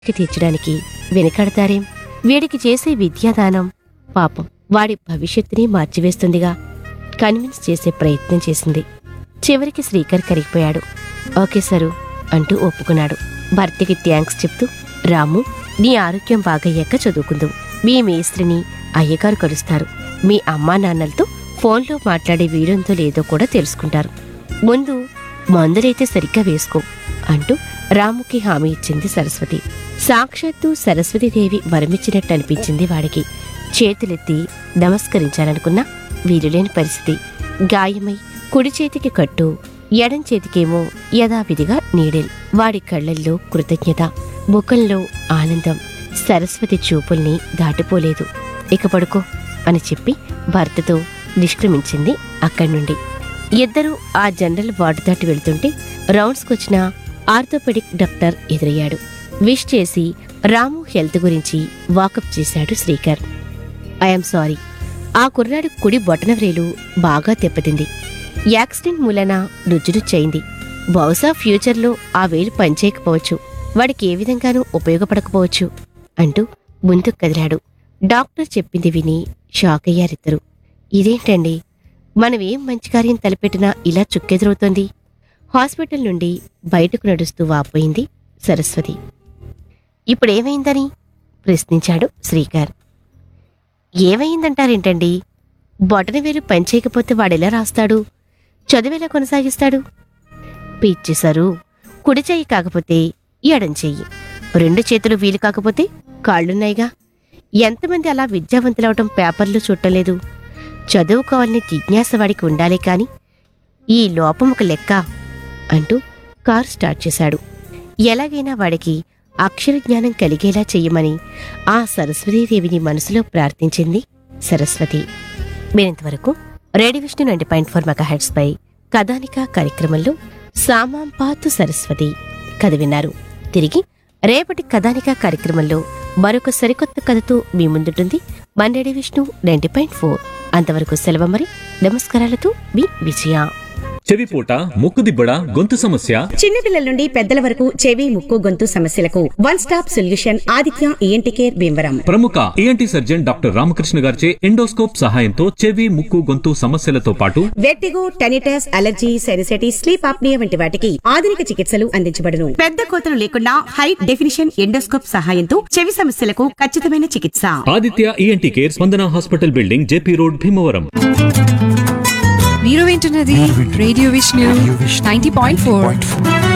కి తీర్చడానికి వెనుకడతారేం వీడికి చేసే విద్యాదానం పాపం వాడి భవిష్యత్తుని మార్చివేస్తుందిగా కన్విన్స్ చేసే ప్రయత్నం చేసింది చివరికి శ్రీకర్ కరిగిపోయాడు ఓకే సరు అంటూ ఒప్పుకున్నాడు భర్తకి థ్యాంక్స్ చెప్తూ రాము నీ ఆరోగ్యం బాగయ్యాక చదువుకుందు మీ మేస్త్రిని అయ్యగారు కలుస్తారు మీ అమ్మా నాన్నలతో ఫోన్లో మాట్లాడే వీరుందో లేదో కూడా తెలుసుకుంటారు ముందు మందులైతే సరిగ్గా వేసుకో అంటూ రాముకి హామీ ఇచ్చింది సరస్వతి సాక్షాత్తు సరస్వతీదేవి వరమిచ్చినట్టు అనిపించింది వాడికి చేతులెత్తి నమస్కరించాలనుకున్నా వీలులేని పరిస్థితి గాయమై కుడి చేతికి కట్టు ఎడం చేతికేమో యథావిధిగా నీడెల్ వాడి కళ్ళల్లో కృతజ్ఞత ముఖంలో ఆనందం సరస్వతి చూపుల్ని దాటిపోలేదు ఇక పడుకో అని చెప్పి భర్తతో నిష్క్రమించింది అక్కడి నుండి ఇద్దరూ ఆ జనరల్ వార్డు దాటి వెళ్తుంటే రౌండ్స్కొచ్చిన ఆర్థోపెడిక్ డాక్టర్ ఎదురయ్యాడు విష్ చేసి రాము హెల్త్ గురించి వాకప్ చేశాడు శ్రీకర్ ఐఎమ్ సారీ ఆ కుర్రాడు కుడి బొటనవ్రేలు బాగా దెబ్బతింది యాక్సిడెంట్ మూలన రుజురుచ్చయింది బహుశా ఫ్యూచర్లో ఆ వేలు పనిచేయకపోవచ్చు వాడికి ఏ విధంగానూ ఉపయోగపడకపోవచ్చు అంటూ ముందుకు కదిలాడు డాక్టర్ చెప్పింది విని షాక్ అయ్యారిద్దరు ఇదేంటండి మనమేం మంచి కార్యం తలపెట్టినా ఇలా చుక్కెదురవుతోంది హాస్పిటల్ నుండి బయటకు నడుస్తూ వాపోయింది సరస్వతి ఇప్పుడేమైందని ప్రశ్నించాడు శ్రీకర్ ఏమైందంటారేంటండి బొటనవేలు పనిచేయకపోతే వాడెలా రాస్తాడు చదువెలా కొనసాగిస్తాడు పిచ్చిసరు కుడి చెయ్యి కాకపోతే ఎడం చెయ్యి రెండు చేతులు వీలు కాకపోతే కాళ్ళున్నాయిగా ఎంతమంది అలా విద్యావంతులవటం పేపర్లు చుట్టలేదు చదువుకోవాలని జిజ్ఞాస వాడికి ఉండాలి కాని ఈ లోపం ఒక లెక్క అంటూ కారు స్టార్ట్ చేశాడు ఎలాగైనా వాడికి అక్షర జ్ఞానం కలిగేలా చెయ్యమని ఆ సరస్వతీదేవిని మనసులో ప్రార్థించింది సరస్వతి మీరింతవరకు radio Vishnu ninety point four megahertz పై కథానిక కార్యక్రమంలో సామాంపాతు సరస్వతి కథ విన్నారు తిరిగి రేపటి కథానిక కార్యక్రమంలో మరొక సరికొత్త కథతో మీ ముందుంటుంది మన radio Vishnu ninety point four అంతవరకు సెలవు మరి నమస్కారాలతో మీ విజయ చెవిపూట ముక్కుదిబ్బడ గొంతు సమస్య చిన్నపిల్లల నుండి పెద్దల వరకు చెవి ముక్కు గొంతు సమస్యలకు one stop solution Aditya ENT care Bhimavaram ప్రముఖ ఏఎన్టీ సర్జన్ డాక్టర్ రామకృష్ణ గారిచే ఎండోస్కోప్ సహాయంతో చెవి ముక్కు గొంతు సమస్యలతో పాటు vertigo tinnitus allergy sinusitis sleep apnoea వంటి వాటికి ఆధునిక చికిత్సలు అందించబడును పెద్ద కోతలు లేకుండా హై డెఫినిషన్ ఎండోస్కోప్ సహాయంతో చెవి సమస్యలకు ఖచ్చితమైన చికిత్స Aditya ENT care Spandana hospital building JP road Bhimavaram మీరు వింటున్నది radio Vishnu ninety point four